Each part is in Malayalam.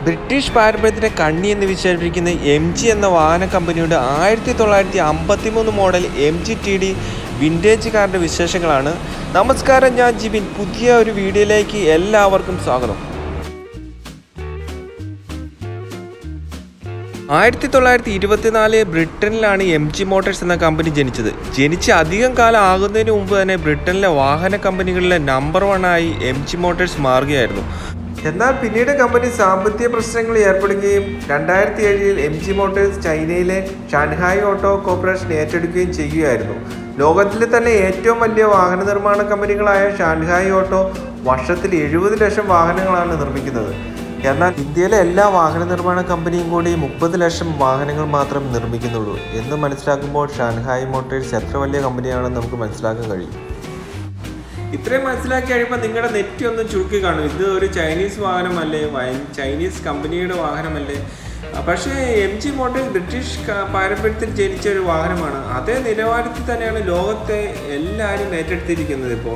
ബ്രിട്ടീഷ് പാരമ്പര്യത്തിനെ കണ്ണി എന്ന് വിശേഷിപ്പിക്കുന്ന എം ജി എന്ന വാഹന കമ്പനിയുടെ ആയിരത്തി തൊള്ളായിരത്തി അമ്പത്തി മൂന്ന് model M G T D vintage കാറിൻ്റെ വിശേഷങ്ങളാണ് നമസ്കാരം ഞാൻ ജിബിൻ പുതിയ ഒരു വീഡിയോയിലേക്ക് എല്ലാവർക്കും സ്വാഗതം ആയിരത്തി തൊള്ളായിരത്തി ഇരുപത്തിനാല് ബ്രിട്ടനിലാണ് എം ജി മോട്ടോഴ്സ് എന്ന കമ്പനി ജനിച്ചത് ജനിച്ച് അധികം കാലം ആകുന്നതിന് മുമ്പ് തന്നെ ബ്രിട്ടനിലെ വാഹന കമ്പനികളിലെ നമ്പർ വൺ ആയി എം ജി മോട്ടോഴ്സ് മാറുകയായിരുന്നു എന്നാൽ പിന്നീട് കമ്പനി സാമ്പത്തിക പ്രശ്നങ്ങളിൽ ഏർപ്പെടുകയും രണ്ടായിരത്തി ഏഴിൽ എം ജി മോട്ടോഴ്സ് ചൈനയിലെ ഷാൻഹായ് ഓട്ടോ കോർപ്പറേഷൻ ഏറ്റെടുക്കുകയും ചെയ്യുകയായിരുന്നു ലോകത്തിലെ തന്നെ ഏറ്റവും വലിയ വാഹന നിർമ്മാണ കമ്പനികളായ ഷാൻഹായ് ഓട്ടോ വർഷത്തിൽ എഴുപത് ലക്ഷം വാഹനങ്ങളാണ് നിർമ്മിക്കുന്നത് എന്നാൽ ഇന്ത്യയിലെ എല്ലാ വാഹന നിർമ്മാണ കമ്പനിയും കൂടി മുപ്പത് ലക്ഷം വാഹനങ്ങൾ മാത്രം നിർമ്മിക്കുന്നുള്ളൂ എന്ന് മനസ്സിലാക്കുമ്പോൾ ഷാൻഹായ് മോട്ടോഴ്സ് എത്ര വലിയ കമ്പനിയാണെന്ന് നമുക്ക് മനസ്സിലാക്കാൻ കഴിയും ഇത്രയും മനസ്സിലാക്കി കഴിയുമ്പോൾ നിങ്ങളുടെ നെറ്റ് ഒന്ന് ചുരുക്കി കാണും ഇത് ഒരു ചൈനീസ് വാഹനമല്ലേ വൈ- ചൈനീസ് കമ്പനിയുടെ വാഹനമല്ലേ ആ, പക്ഷേ എം ജി മോട്ടോഴ്സ് ബ്രിട്ടീഷ് ക- പാരമ്പര്യത്തിൽ ജനിച്ച ഒരു വാഹനമാണ് അതേ നിലവാരത്തിൽ തന്നെയാണ് ലോകത്തെ എല്ലാവരും ഏറ്റെടുത്തിരിക്കുന്നത് ഇപ്പോൾ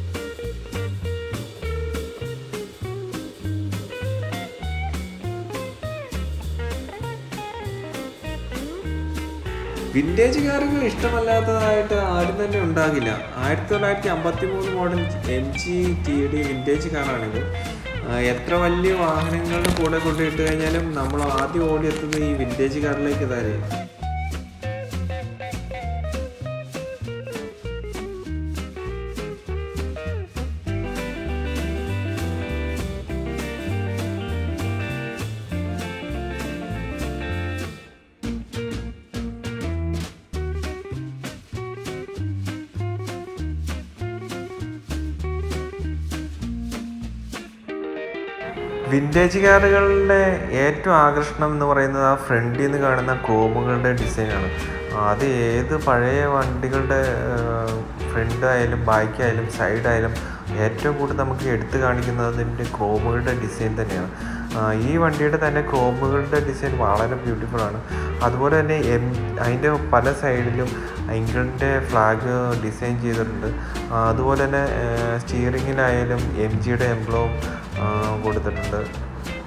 വിൻറ്റേജ് കാറുകൾ ഇഷ്ടമല്ലാത്തതായിട്ട് ആരും തന്നെ ഉണ്ടാകില്ല ആയിരത്തി തൊള്ളായിരത്തി അമ്പത്തി മൂന്ന് model M G T D vintage കാറാണിത് ആ, എത്ര വലിയ വാഹനങ്ങളുടെ കൂടെ കൊണ്ടിട്ട് കഴിഞ്ഞാലും നമ്മൾ ആദ്യം ഓടിയെത്തുന്നത് ഈ വിൻറ്റേജ് കാറിലേക്ക് തന്നെ വിൻറ്റേജ് കാറുകളുടെ ഏറ്റവും ആകർഷണം എന്ന് പറയുന്നത് ആ ഫ്രണ്ടിൽ നിന്ന് കാണുന്ന ക്രോമുകളുടെ ഡിസൈനാണ് അത് ഏത് പഴയ വണ്ടികളുടെ ഫ്രണ്ട് ആയാലും ബാക്ക് ആയാലും സൈഡ് ആയാലും ഏറ്റവും കൂടുതൽ നമുക്ക് എടുത്തു കാണിക്കുന്നത് അതിൻ്റെ ക്രോമുകളുടെ ഡിസൈൻ തന്നെയാണ് ആ, ഈ വണ്ടിയുടെ തന്നെ ക്രോമുകളുടെ ഡിസൈൻ വളരെ ബ്യൂട്ടിഫുൾ ആണ് അതുപോലെ തന്നെ എം അതിൻ്റെ പല സൈഡിലും ഇംഗ്ലണ്ടിൻ്റെ ഫ്ലാഗ് ഡിസൈൻ ചെയ്തിട്ടുണ്ട് ആ, അതുപോലെ തന്നെ സ്റ്റിയറിങ്ങിലായാലും എം ജിയുടെ എംബ്ലവും കൊടുത്തിട്ടുണ്ട്